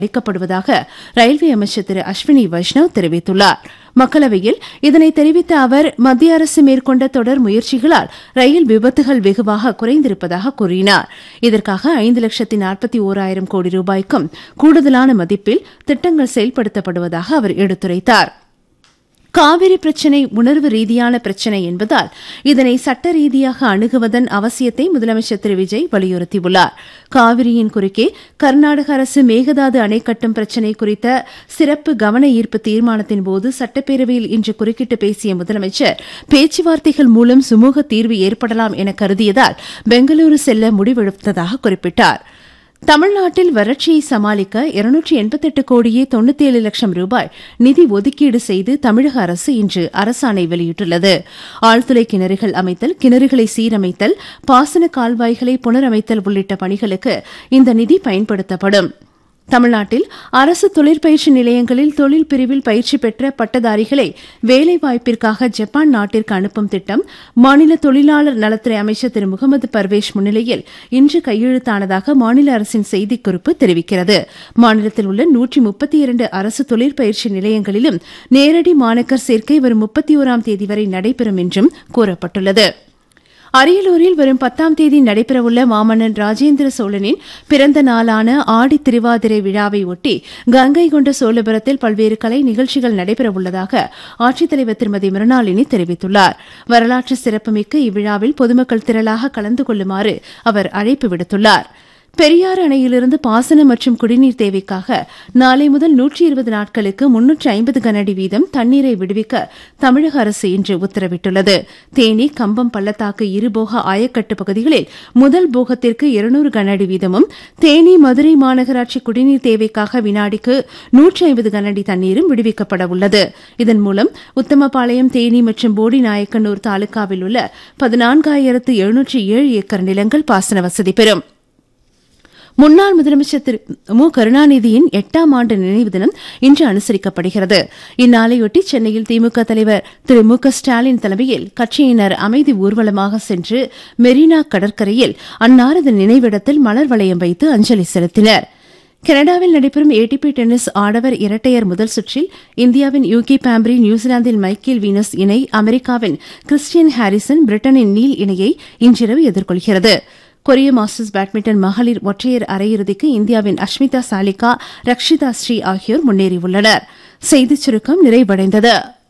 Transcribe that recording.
அளிக்கப்படுவதாக ரயில்வே அமைச்சர் திரு அஸ்வினி வைஷ்ணவ் தெரிவித்துள்ளார் மக்களவையில் இதனை தெரிவித்த அவர் மத்திய அரசு மேற்கொண்ட தொடர் முயற்சிகளால் ரயில் விபத்துகள் வெகுவாக குறைந்திருப்பதாக கூறினார் இதற்காக ஐந்து லட்சத்தி நாற்பத்தி ஓராயிரம் கோடி ரூபாய்க்கும் கூடுதலான மதிப்பில் திட்டங்கள் செயல்படுத்தப்படுவதாக அவர் எடுத்துரைத்தார் காவிரி பிரச்சினை உணர்வு ரீதியான பிரச்சினை என்பதால் இதனை சட்ட ரீதியாக அணுகுவதன் அவசியத்தை முதலமைச்சர் திரு விஜய் வலியுறுத்தியுள்ளார் காவிரியின் குறுக்கே கர்நாடக அரசு மேகதாது அணை கட்டும் பிரச்சினை குறித்த சிறப்பு கவன ஈர்ப்பு தீர்மானத்தின் போது சட்டப்பேரவையில் இன்று குறுக்கிட்டு பேசிய முதலமைச்சர் பேச்சுவார்த்தைகள் மூலம் சுமூக தீர்வு ஏற்படலாம் என கருதியதால் பெங்களூரு செல்ல முடிவெடுத்ததாக குறிப்பிட்டார் தமிழ்நாட்டில் வறட்சியை சமாளிக்க இருநூற்றி எண்பத்தெட்டு கோடியே தொண்ணூத்தேழு லட்சம் ரூபாய் நிதி ஒதுக்கீடு செய்து தமிழக அரசு இன்று அரசாணை வெளியிட்டுள்ளது ஆழ்துளை கிணறுகள் அமைத்தல் கிணறுகளை சீரமைத்தல் பாசன கால்வாய்களை புனரமைத்தல் உள்ளிட்ட பணிகளுக்கு இந்த நிதி பயன்படுத்தப்படும் தமிழ்நாட்டில் அரசு தொழிற்பயிற்சி நிலையங்களில் தொழில் பிரிவில் பயிற்சி பெற்ற பட்டதாரிகளை வேலைவாய்ப்பிற்காக ஜப்பான் நாட்டிற்கு அனுப்பும் திட்டம் மாநில தொழிலாளர் நலத்துறை அமைச்சர் திரு முகமது பர்வேஷ் முன்னிலையில் இன்று கையெழுத்தானதாக மாநில அரசின் செய்திக்குறிப்பு தெரிவிக்கிறது மாநிலத்தில் உள்ள நூற்றி முப்பத்தி இரண்டு அரசு தொழிற்பயிற்சி நிலையங்களிலும் நேரடி மாணக்கர் சேர்க்கை வரும் முப்பத்தி ஓராம் தேதி வரை நடைபெறும் என்றும் கூறப்பட்டுள்ளது அரியலூரில் வரும் பத்தாம் தேதி நடைபெறவுள்ள மாமன்னன் ராஜேந்திர சோழனின் பிறந்த நாளான ஆடி திருவாதிரை விழாவை ஒட்டி கங்கை கொண்ட சோழபுரத்தில் பல்வேறு கலை நிகழ்ச்சிகள் நடைபெறவுள்ளதாக ஆட்சித்தலைவர் திருமதி மிருணாளினி தெரிவித்துள்ளார் வரலாற்று சிறப்புமிக்க இவ்விழாவில் பொதுமக்கள் திரளாக கலந்து கொள்ளுமாறு அவர் அழைப்பு விடுத்துள்ளார் பெரியார் அணையிலிருந்து பாசனம் மற்றும் குடிநீர் தேவைக்காக நாளை முதல் நூற்றி இருபது நாட்களுக்கு முன்னூற்று ஐம்பது கனஅடி வீதம் தண்ணீரை விடுவிக்க தமிழக அரசு இன்று உத்தரவிட்டுள்ளது தேனி கம்பம் பள்ளத்தாக்கு இருபோக ஆயக்கட்டு பகுதிகளில் முதல் போகத்திற்கு இருநூறு கனஅடி வீதமும் தேனி மதுரை மாநகராட்சி குடிநீர் தேவைக்காக வினாடிக்கு நூற்றி ஐம்பது கனஅடி தண்ணீரும் விடுவிக்கப்பட உள்ளது இதன் மூலம் உத்தமபாளையம் தேனி மற்றும் போடி நாயக்கனூர் தாலுகாவில் உள்ள பதினான்காயிரத்து எழுநூற்றி ஏழு ஏக்கர் நிலங்கள் பாசன வசதி பெறும் முன்னாள் முதலமைச்சர் திரு மு கருணாநிதியின் எட்டாம் ஆண்டு நினைவு தினம் இன்று அனுசரிக்கப்படுகிறது இந்நாளையொட்டி சென்னையில் திமுக தலைவர் திரு மு க ஸ்டாலின் தலைமையில் கட்சியினர் அமைதி ஊர்வலமாக சென்று மெரினா கடற்கரையில் அன்னாரது நினைவிடத்தில் மலர் வளையம் வைத்து அஞ்சலி செலுத்தினர் கனடாவில் நடைபெறும் ஏடிபி டென்னிஸ் ஆடவர் இரட்டையர் முதல் சுற்றில் இந்தியாவின் யூகி பாம்ப்ரி நியூசிலாந்தின் மைக்கேல் வீனஸ் இணை அமெரிக்காவின் கிறிஸ்டியன் ஹாரிசன் பிரிட்டனின் நீல் இணையை இன்றிரவு எதிர்கொள்கிறது கொரிய மாஸ்டர்ஸ் பேட்மிண்டன் மகளிர் ஒற்றையர் அரையிறுதிக்கு இந்தியாவின் அஷ்மிதா சாலிகா ரக்ஷிதா ஸ்ரீ ஆகியோர் முன்னேறியுள்ளனர் செய்திச் சுருக்கம் நிறைவடைந்தது